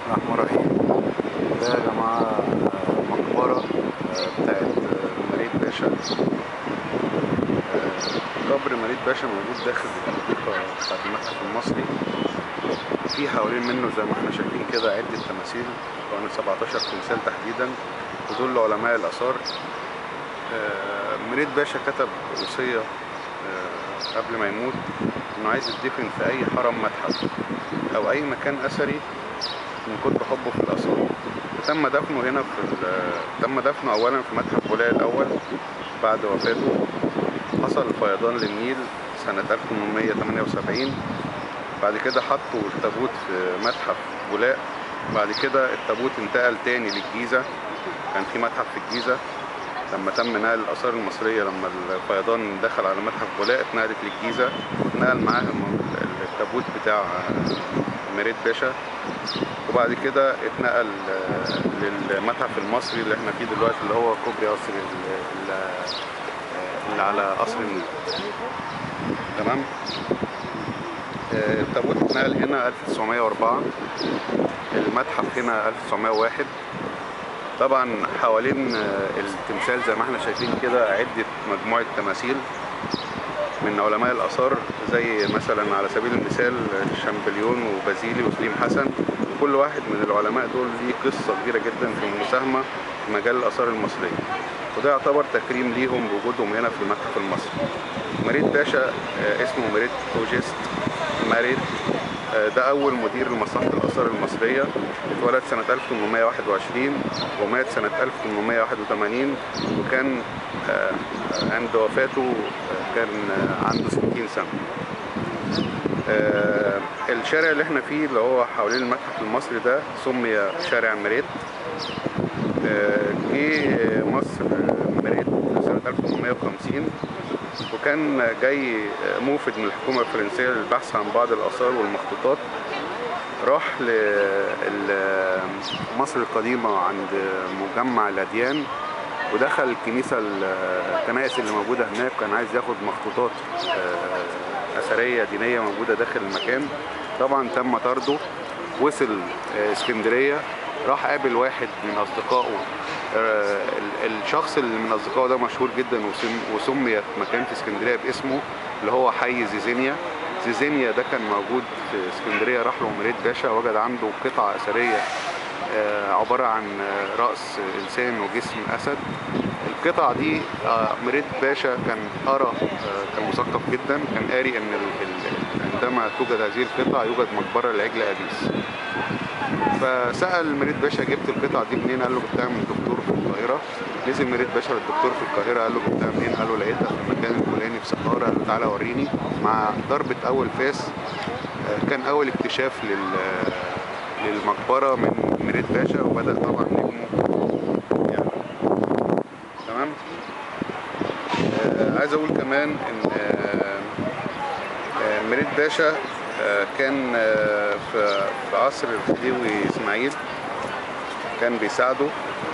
الرحمن الرحيم ده يا جماعة مقبرة آه، بتاعت آه، مريد باشا آه، قبر مريد باشا موجود داخل الحديقة بتاعت المتحف المصري في حوالين منه زي ما احنا شايفين كده عدة تماثيل حوالي 17 تمثال تحديدا ودول علماء الآثار آه، مريد باشا كتب وصية آه، قبل ما يموت انه عايز يدفن في اي حرم متحف او اي مكان اثري من كتر حبه في الاثار وتم دفنه هنا في ال- تم دفنه اولا في متحف بولاق الاول بعد وفاته حصل فيضان للنيل سنة 1878 بعد كده حطوا التابوت في متحف بولاق بعد كده التابوت انتقل تاني للجيزة كان في متحف في الجيزة لما تم نقل الآثار المصرية لما الفيضان دخل على متحف بولاق اتنقلت للجيزة اتنقل معاهم التابوت بتاع مريد باشا وبعد كده اتنقل آه، للمتحف المصري اللي احنا فيه دلوقتي اللي هو كوبري قصر ال- ال- اللي على قصر النيل تمام آه، التابوت اتنقل هنا 1904 المتحف هنا 1901 طبعا حوالين آه، التمثال زي ما احنا شايفين كده عدة مجموعة تماثيل من علماء الآثار زي مثلا على سبيل المثال شامبليون وبازيلي وسليم حسن كل واحد من العلماء دول ليه قصة كبيرة جدا في المساهمة في مجال الآثار المصرية وده يعتبر تكريم ليهم بوجودهم هنا في المتحف المصري مريد باشا آه، اسمه مريد اوجست مريد آه، ده أول مدير لمصلحة الآثار المصرية اتولد سنة 1821 ومات سنة 1881 وكان آه، عند وفاته آه، كان آه، عنده 60 سنة آه، الشارع اللي احنا فيه اللي هو حوالين المتحف المصري ده سمي شارع مريد آه، جه مصر مريد سنة 1850 وكان جاي موفد من الحكومة الفرنسية للبحث عن بعض الآثار والمخطوطات راح لمصر القديمة عند مجمع الأديان ودخل الكنيسة الكنائس اللي موجودة هناك كان عايز ياخد مخطوطات آه، أثرية دينية موجودة داخل المكان طبعا تم طرده وصل آه، اسكندرية راح قابل واحد من أصدقائه آه، ال- الشخص اللي من أصدقائه ده مشهور جدا وسم- وسميت مكان في اسكندرية باسمه اللي هو حي زيزينيا زيزينيا ده كان موجود في اسكندرية راح له مريد باشا وجد عنده قطعة أثرية آه، عبارة عن آه، رأس إنسان وجسم أسد القطع دي آه، مريد باشا كان قرا آه، كان مثقف جدا كان قاري ان ال- ال- عندما توجد هذه القطع يوجد مقبره لعجل ابيس فسال مريد باشا جبت القطع دي منين قال له جبتها من دكتور في القاهره نزل مريد باشا للدكتور في القاهره قال له جبتها منين قال له لقيتها في المكان الفلاني في سقاره قال له تعالى وريني مع ضربه اول فاس آه، كان اول اكتشاف لل للمقبره من مريد باشا وبدا طبعا نجمه يعني تمام آه، عايز اقول كمان ان آه، آه، مريد باشا آه، كان آه، في في عصر الخديوي اسماعيل كان بيساعده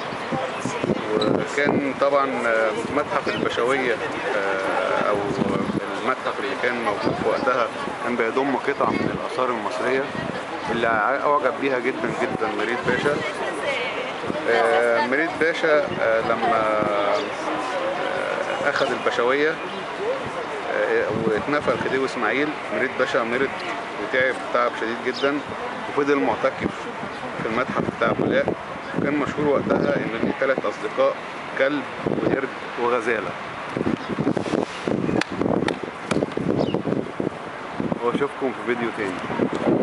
وكان طبعا آه، متحف البشوية آه، او المتحف اللي كان موجود في وقتها كان بيضم قطع من الاثار المصرية اللي اعجب بيها جدا جدا مريد باشا آه، مريد باشا آه، لما آه، اخذ البشوية آه، واتنفى الخديوي اسماعيل مريد باشا مرض وتعب تعب شديد جدا وفضل معتكف في المتحف بتاع بولاق وكان مشهور وقتها ان ليه ثلاث اصدقاء كلب وقرد وغزاله واشوفكم في فيديو تاني